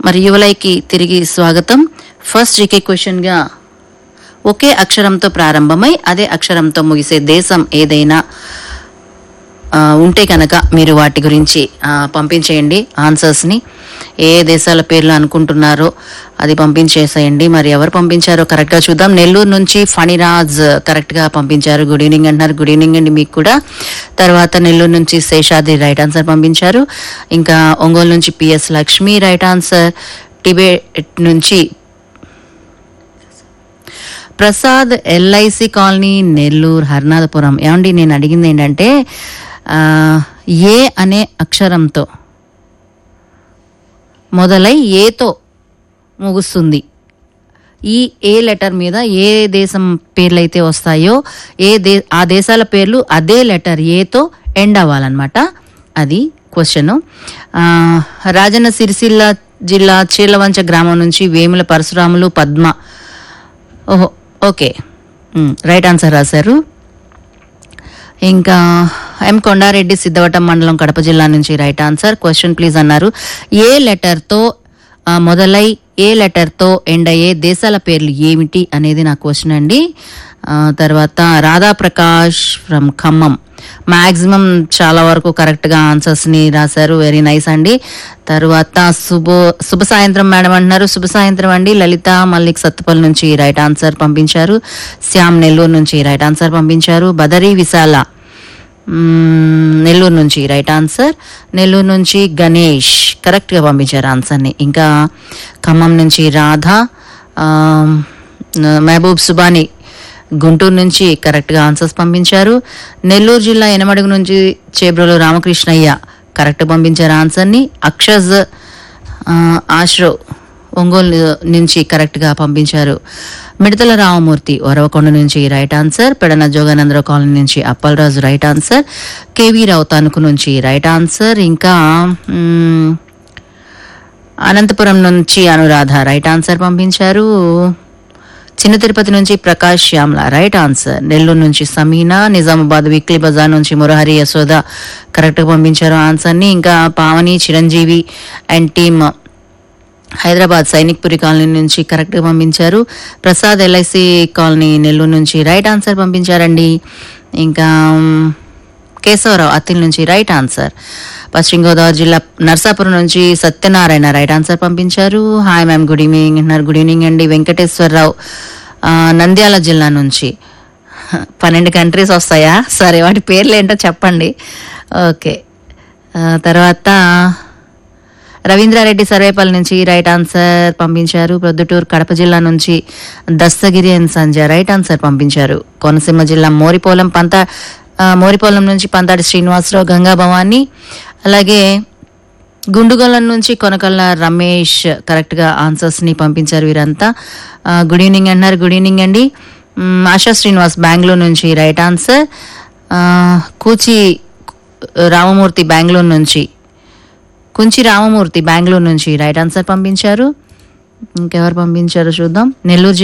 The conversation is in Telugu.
మరి యువలైకి తిరిగి స్వాగతం ఫస్ట్ జీకే క్వశ్చన్గా ఒకే అక్షరంతో ప్రారంభమై అదే అక్షరంతో ముగిసే దేశం ఏదైనా ఆ, ఉంటే కనుక మీరు వాటి గురించి ఆ, పంపించేయండి ఆన్సర్స్ని ఏ దేశాల పేర్లు అనుకుంటున్నారో అది పంపించేసేయండి మరి ఎవరు పంపించారో కరెక్ట్గా చూద్దాం నెల్లూరు నుంచి ఫణిరాజ్ కరెక్ట్గా పంపించారు గుడ్ ఈవినింగ్ అంటున్నారు గుడ్ ఈవినింగ్ అండి మీకు కూడా తర్వాత నెల్లూరు నుంచి శేషాద్రి రైట్ ఆన్సర్ పంపించారు ఇంకా ఒంగోలు నుంచి PS Lakshmi right answer Tibet నుంచి ప్రసాద్ ఎల్ఐసి కాలనీ నెల్లూరు హర్నాథపురం ఏమండి నేను అడిగింది ఏంటంటే ఆ, ఏ అనే అక్షరంతో మొదలై ఏతో ముగుస్తుంది ఈ ఏ లెటర్ మీద ఏ దేశం పేర్లు అయితే వస్తాయో ఏ దే ఆ దేశాల పేర్లు అదే లెటర్ ఏతో ఎండ్ అవ్వాలన్నమాట అది క్వశ్చన్ రాజన్న సిరిసిల్ల జిల్లా చీలవంచ గ్రామం నుంచి వేముల పరశురాములు పద్మ ఓహో ఓకే మ్, రైట్ ఆన్సర్ రాశారు ఇంకా ఎం కొండారెడ్డి సిద్ధవటం మండలం కడప జిల్లా నుంచి రైట్ ఆన్సర్ క్వశ్చన్ ప్లీజ్ అన్నారు ఏ లెటర్తో ఆ, మొదలై ఏ లెటర్తో ఎండ్ అయ్యే దేశాల పేర్లు ఏమిటి అనేది నా క్వశ్చన్ అండి ఆ, తర్వాత రాధా ప్రకాష్ ఫ్రమ్ ఖమ్మం మ్యాక్సిమం చాలా వరకు కరెక్ట్గా ఆన్సర్స్ని రాశారు వెరీ నైస్ అండి తర్వాత శుభ శుభ సాయంత్రం మేడం అంటున్నారు శుభ సాయంత్రం అండి లలిత మల్లిక్ సత్తుపల్లి నుంచి రైట్ ఆన్సర్ పంపించారు శ్యామ్ నెల్లూరు నుంచి రైట్ ఆన్సర్ పంపించారు బదరీ విశాల మ్మ్, నెల్లూరు నుంచి రైట్ ఆన్సర్ నెల్లూరు నుంచి గణేష్ కరెక్ట్గా పంపించారు ఆన్సర్ని ఇంకా ఖమ్మం నుంచి రాధ ఆ, మహబూబ్ సుబాని గుంటూరు నుంచి కరెక్ట్గా ఆన్సర్స్ పంపించారు నెల్లూరు జిల్లా ఎనమడుగు నుంచి చేబ్రోలు రామకృష్ణయ్య కరెక్ట్ పంపించారు ఆన్సర్ని అక్షజ్ ఆ, ఆశ్రో ఒంగోలు నుంచి కరెక్ట్గా పంపించారు మిడతల రామమూర్తి వరవకొండ నుంచి right answer Pedana Joganandarao colony నుంచి Appalaraju right answer KV Rao Tanuku నుంచి రైట్ ఆన్సర్ ఇంకా మ్మ్, అనంతపురం నుంచి అనురాధ రైట్ ఆన్సర్ పంపించారు చిన్న తిరుపతి నుంచి ప్రకాష్ శ్యామ్ల రైట్ ఆన్సర్ నెల్లూరు నుంచి సమీనా నిజామాబాద్ వీక్లీ బజార్ నుంచి మురహరి యశోద కరెక్ట్గా పంపించారు ఆన్సర్ని ఇంకా Pavani Chiranjeevi and team Hyderabad Sainikpuri colony నుంచి కరెక్ట్గా పంపించారు ప్రసాద్ ఎల్ఐసి కాలనీ నెల్లూరు నుంచి రైట్ ఆన్సర్ పంపించారండి ఇంకా మ్, కేశవరావు అత్తిల్ నుంచి రైట్ ఆన్సర్ పశ్చిమ గోదావరి జిల్లా నర్సాపురం నుంచి సత్యనారాయణ రైట్ ఆన్సర్ పంపించారు హాయ్ మ్యామ్ గుడ్ ఈవినింగ్ అంటున్నారు గుడ్ ఈవినింగ్ అండి వెంకటేశ్వరరావు ఆ, నంద్యాల జిల్లా నుంచి పన్నెండు కంట్రీస్ వస్తాయా సరే వాటి పేర్లు ఏంటో చెప్పండి ఓకే ఆ, తర్వాత రవీంద్రారెడ్డి సర్వేపల్లి నుంచి రైట్ ఆన్సర్ పంపించారు ప్రొద్దుటూరు కడప జిల్లా నుంచి Dastagiri and Sanjay right answer పంపించారు కోనసీమ జిల్లా మోరిపోలం పంత ఆ, మోరిపోలం నుంచి పంతాడి శ్రీనివాసరావు గంగా భవాని అలాగే గుండుగొల్లం నుంచి కొనకల్ల రమేష్ కరెక్ట్గా ఆన్సర్స్ని పంపించారు వీరంతా ఆ, గుడ్ ఈవినింగ్ అంటున్నారు గుడ్ ఈవినింగ్ అండి మ్, ఆశా శ్రీనివాస్ బెంగళూరు నుంచి రైట్ ఆన్సర్ ఆ, కూచి రామమూర్తి బెంగళూరు నుంచి కుంచి రామమూర్తి బెంగళూరు నుంచి రైట్ ఆన్సర్ పంపించారు ఇంకెవరు పంపించారో చూద్దాం నెల్లూరు జిల్లా